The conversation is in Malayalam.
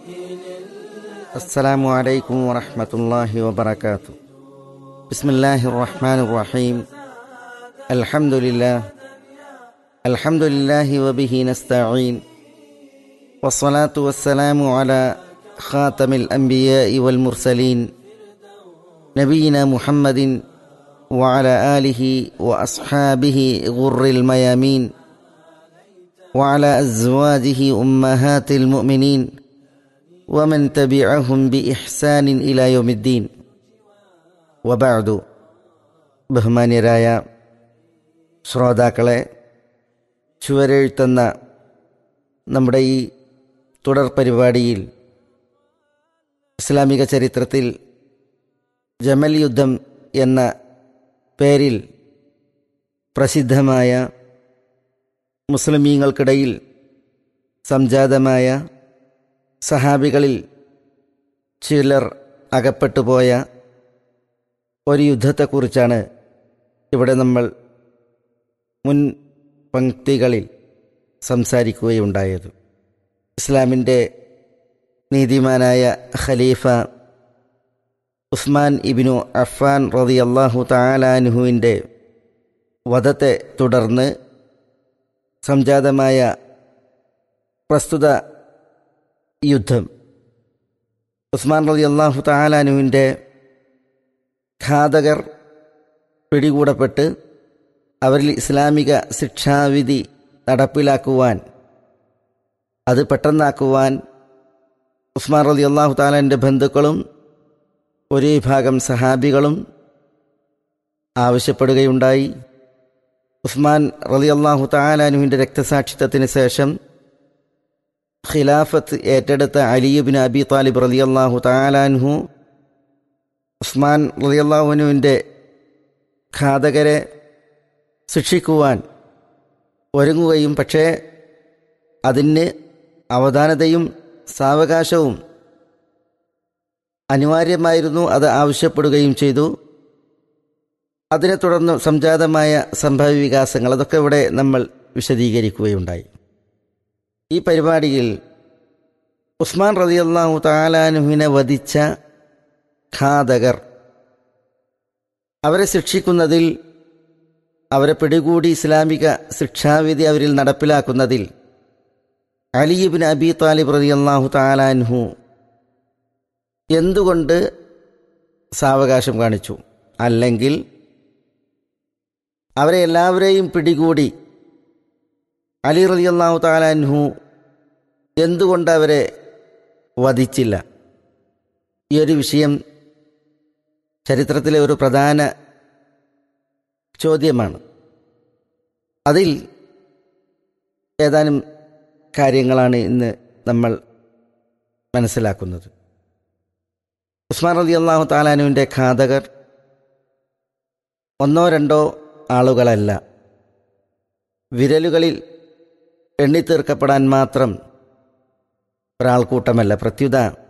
السلام عليكم ورحمة الله وبركاته بسم الله الرحمن الرحيم الحمد لله الحمد لله وبه نستعين والصلاة والسلام على خاتم الأنبياء والمرسلين نبينا محمد وعلى آله وأصحابه غر الميامين وعلى أزواجه أمهات المؤمنين ومن تبعهم بإحسان إلى يوم الدين وبعد ബഹുമാന്യരായ ശ്രോതാക്കളെ ചുവരെഴുത്തുന്ന നമ്മുടെ ഈ തുടർ പരിപാടിയിൽ ഇസ്ലാമിക ചരിത്രത്തിൽ ജമൽ യുദ്ധം എന്ന പേരിൽ പ്രസിദ്ധമായ മുസ്ലിമീങ്ങൾക്കിടയിൽ സംജാതമായ സഹാബികളിൽ ചിലർ അകപ്പെട്ടുപോയ ഒരു യുദ്ധത്തെക്കുറിച്ചാണ് ഇവിടെ നമ്മൾ മുൻ പങ്ക്തികളിൽ സംസാരിക്കുകയുണ്ടായത് ഇസ്ലാമിൻ്റെ നീതിമാനായ ഖലീഫ ഉസ്മാൻ ഇബിനു അഫാൻ റതി അള്ളാഹു താലാനുഹുവിൻ്റെ വധത്തെ തുടർന്ന് സംജാതമായ പ്രസ്തുത യുദ്ധം ഉസ്മാൻ റതി അള്ളാഹു താലാനുവിൻ്റെ ഘാതകർ പിടികൂടപ്പെട്ട് അവരിൽ ഇസ്ലാമിക ശിക്ഷാവിധി നടപ്പിലാക്കുവാൻ അത് പെട്ടെന്നാക്കുവാൻ ഉസ്മാൻ റതി അള്ളാഹു താലാൻ്റെ ബന്ധുക്കളും ഒരു വിഭാഗം സഹാബികളും ആവശ്യപ്പെടുകയുണ്ടായി ഉസ്മാൻ റലി അള്ളാഹു താലാനുവിൻ്റെ രക്തസാക്ഷിത്വത്തിന് ശേഷം ഖിലാഫത്ത് ഏറ്റെടുത്ത അലിയുബിൻ അബി താലിബ് റലി അള്ളാഹു താലാൻഹു ഉസ്മാൻ റലി അള്ളാഹുനുവിൻ്റെ ഘാതകരെ ശിക്ഷിക്കുവാൻ ഒരുങ്ങുകയും പക്ഷേ അതിന് അവധാനതയും സാവകാശവും അനിവാര്യമായിരുന്നു അത് ആവശ്യപ്പെടുകയും ചെയ്തു അതിനെ തുടർന്ന് സംജാതമായ സംഭവ വികാസങ്ങൾ അതൊക്കെ ഇവിടെ നമ്മൾ വിശദീകരിക്കുകയുണ്ടായി ഈ പരിപാടിയിൽ ഉസ്മാൻ റതിയല്ലാഹു താലാനുഹിനെ വധിച്ച ഘാതകർ അവരെ ശിക്ഷിക്കുന്നതിൽ അവരെ പിടികൂടി ഇസ്ലാമിക ശിക്ഷാവിധി അവരിൽ നടപ്പിലാക്കുന്നതിൽ അലിബിൻ അബി താലിബ് റതിയല്ലാഹു താലാൻഹു എന്തുകൊണ്ട് സാവകാശം കാണിച്ചു അല്ലെങ്കിൽ അവരെ എല്ലാവരെയും പിടികൂടി അലി റലി അള്ളാഹു താലാൻഹു എന്തുകൊണ്ട് അവരെ വധിച്ചില്ല ഈ ഒരു വിഷയം ചരിത്രത്തിലെ ഒരു പ്രധാന ചോദ്യമാണ് അതിൽ ഏതാനും കാര്യങ്ങളാണ് ഇന്ന് നമ്മൾ മനസ്സിലാക്കുന്നത് ഉസ്മാൻ റലി അള്ളാഹു താലാനുവിൻ്റെ ഘാതകർ ഒന്നോ രണ്ടോ ആളുകളല്ല വിരലുകളിൽ എണ്ണിത്തീർക്കപ്പെടാൻ മാത്രം ഒരാൾക്കൂട്ടമല്ല പ്രത്യുത